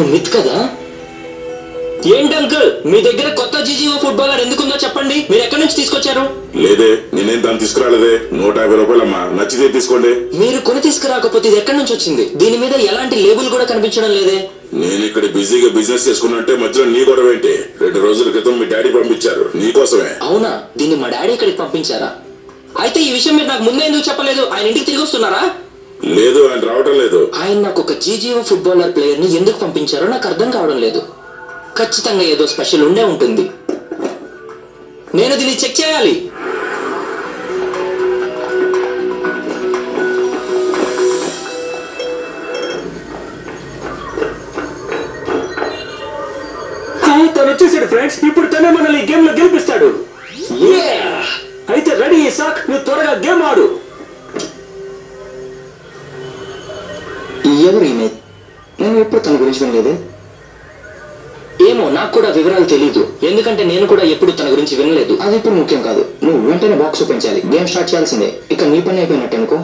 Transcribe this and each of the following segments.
myth కదా ఏంటి uncle మీ దగ్గర కొత్త జీజీఓ ఫుట్బాలర్ ఎందుకుందో చెప్పండి మీరు ఎక్కడి నుంచి తీసుకొచ్చారు లేదే నేనేం దాన్ని తీసుకురాలేదే నూట యాభై రూపాయలమ్మా నచ్చితే తీసుకోండి మీరు కొని తీసుకురాకపోతే ఇది ఎక్కడి నుంచి వచ్చింది దీని మీద ఎలాంటి లేబుల్ కూడా కనిపించడం లేదే నేను ఇక్కడ బిజీగా బిజినెస్ చేసుకున్నట్టే మధ్యలో నీ గొడవ ఏంటి రెండు రోజుల క్రితం మీ డాడీ పంపించారు నీకోసమే అవునా దీన్ని మా డాడీ ఇక్కడికి పంపించారా అయితే ఈ విషయం మీరు నాకు ముందే ఎందుకు చెప్పలేదు ఆయన ఇంటికి తిరిగి వస్తున్నారా లేదు ఆయన రావటం లేదు ఆయన నాకు ఒక జీజీఓ ఫుట్బాలర్ ప్లేయర్ ని ఎందుకు పంపించారో నాకు అర్థం కావడం లేదు ఖచ్చితంగా ఏదో స్పెషల్ ఉండే ఉంటుంది నేను దీన్ని చెక్ చేయాలి తను వచ్చేసాడు ఫ్రెండ్స్ ఇప్పుడు తనే మనల్ని గేమ్ లో గెలిపిస్తాడు అయితే రెడీ ఇసాక్ నువ్వు త్వరగా గేమ్ ఆడు ఎవరు ఈమె నేను ఎప్పుడు తన గురించి వినలేదు ఏమో నాకు కూడా వివరాలు తెలియదు ఎందుకంటే నేను కూడా ఎప్పుడు తన గురించి వినలేదు అది ఇప్పుడు ముఖ్యం కాదు నువ్వు వెంటనే బాక్స్ ఓపెన్ చేయాలి గేమ్ స్టార్ట్ చేయాల్సిందే ఇక నీ పని అయిపోయినట్టు అనుకో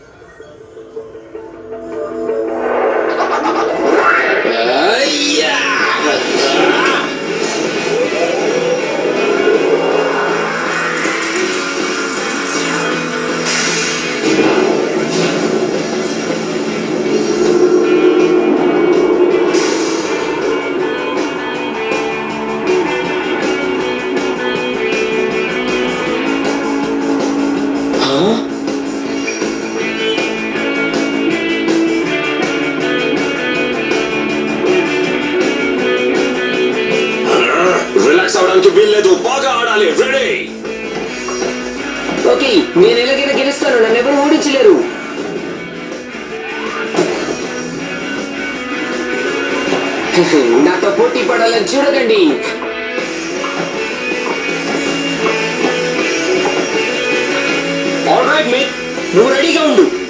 రిలాక్స్ అవడానికి వీల్లేదు బాగా ఆడాలి రెడీ ఓకే నేను ఎలాగైనా గెలుస్తాను నన్ను ఎవరు ఓడించలేరు నాతో పోటీ పడాలని చూడకండి ఆల్ రైట్ మిత్ నువ్వు రెడీగా ఉండు